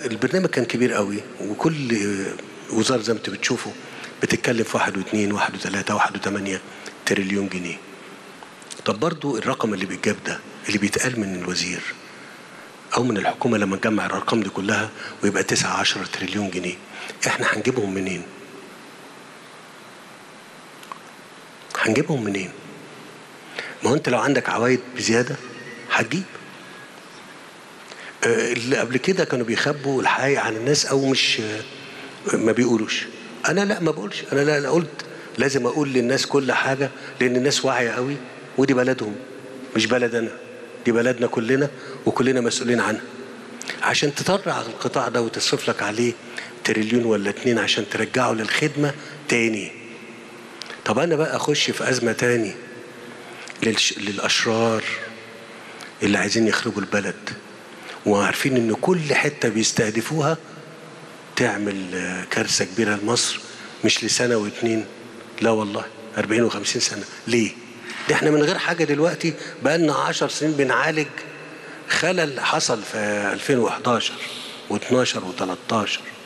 فالبرنامج كان كبير قوي وكل وزاره زي ما انتوا بتشوفوا بتتكلم في واحد واثنين واحد وثلاثة واحد وثمانية تريليون جنيه طب برضو الرقم اللي بيتجاب ده اللي بيتقال من الوزير او من الحكومه لما تجمع الارقام دي كلها ويبقى 9 10 تريليون جنيه احنا هنجيبهم منين هنجيبهم منين ما هو انت لو عندك عوايد بزياده هتجيب آه، اللي قبل كده كانوا بيخبوا الحقيقه عن الناس او مش آه، ما بيقولوش انا لا ما بقولش انا لا, لا قلت لازم اقول للناس كل حاجه لان الناس واعيه قوي ودي بلدهم مش بلد انا دي بلدنا كلنا وكلنا مسؤولين عنها عشان تطرع القطاع ده وتصرف لك عليه تريليون ولا اتنين عشان ترجعه للخدمه تاني طب انا بقى اخش في ازمه تاني للش... للاشرار اللي عايزين يخربوا البلد وعارفين ان كل حته بيستهدفوها تعمل آه، كارثه كبيره لمصر مش لسنه واتنين لا والله 40 و50 سنه ليه؟ ده احنا من غير حاجه دلوقتي بقالنا 10 سنين بنعالج خلل حصل في 2011 و12 و13